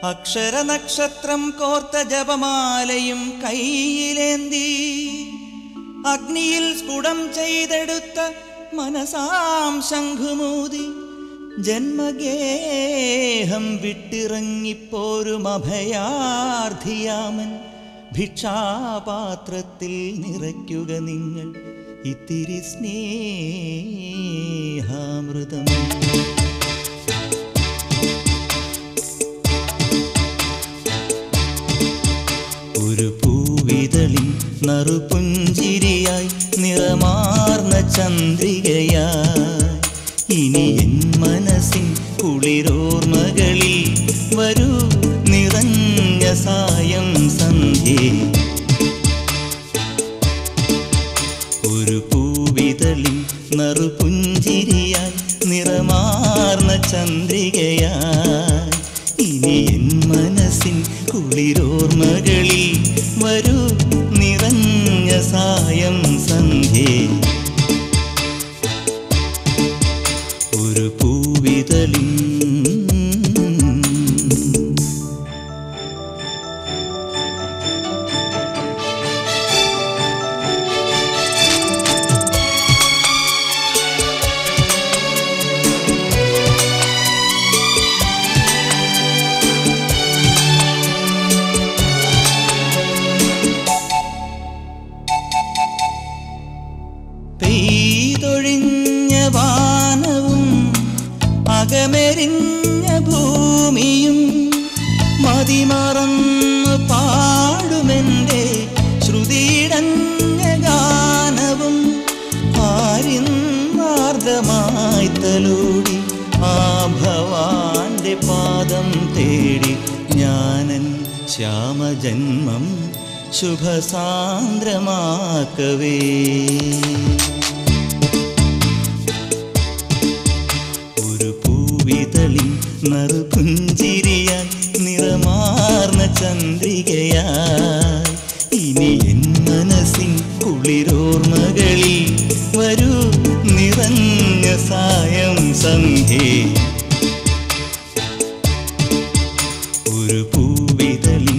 അക്ഷരനക്ഷത്രം കോർത്ത ജപമാലയും കയ്യിലേന്തി അഗ്നിയിൽ സ്ഫുടം ചെയ്തെടുത്ത മനസാം ശംഖുമൂതി ജന്മഗേഹം വിട്ടിറങ്ങിപ്പോരും അഭയാർത്ഥിയാമൻ ഭിക്ഷാപാത്രത്തിൽ നിറയ്ക്കുക നിങ്ങൾ ഇത്തിരി സ്നേഹാമൃതം ഒരു പൂവിതളിൽ നറുപുഞ്ചിരിയായി നിറമാർന്ന ചന്ദ്രികയായി ഇനി എൻ മനസ്സിൻ കുളിരോർമകളിൽ വരൂ നിറഞ്ഞ സായം സന്ധ്യേ ഒരു പൂവിതളിൽ നറുപുഞ്ചിരിയായി നിറമാർന്ന ചന്ദ്രികയായി ഇനി എൻ മനസ്സിൻ കുളിരോർമകളിൽ വരൂ നിറഞ്ഞ സായം സന്ധ്യേ ഒരു പൂവിതളിൽ പെയ്തൊഴിഞ്ഞ വാനവും അകമെരിഞ്ഞ ഭൂമിയും മതിമറന്ന് പാടുമെൻ്റെ ശ്രുതിയിടഞ്ഞ ഗാനവും ആരിന്നാർദ്ദമായി തലോടി ആ ഭവാന്റെ പാദം തേടി ഞാനൻ ശ്യാമജന്മം ശുഭസാന്ദ്രമാക്കവേ ഒരു പൂവിതളിൽ നറുപുഞ്ചിരിയായി നിറമാർന്ന ചന്ദ്രികയായി ഇനി എൻ മനസ്സിൻ കുളിരോർമകളിൽ വരൂ നിറഞ്ഞ സായം സന്ധ്യേ ഒരു പൂവിതളിൽ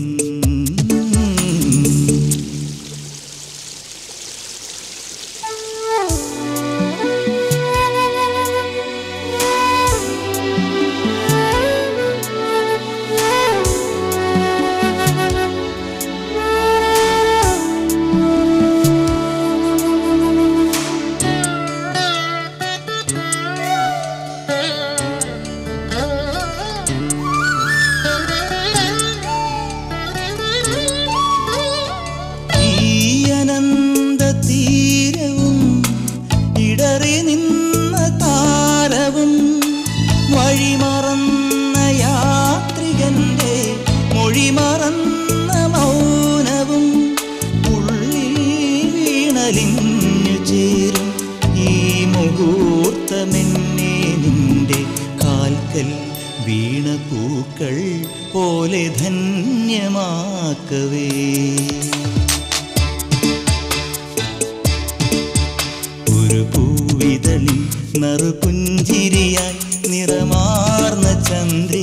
ഈ അനന്ത തീരവും ഇടറി നിന്ന താരവും വഴിമറന്ന യാത്രികന്റെ മൊഴിമറന്ന മൗനവും ഉള്ളിൽ വീണലിഞ്ഞു ചേരും ഈ മുഹൂർത്തമെന്നെ നിന്റെ കാൽക്കൽ വീണ പൂക്കൾ പോലെ ധന്യമാക്കവേ ഒരു പൂവിതളിൽ നറുപുഞ്ചിരിയായി നിറമാർന്ന ചന്ദ്ര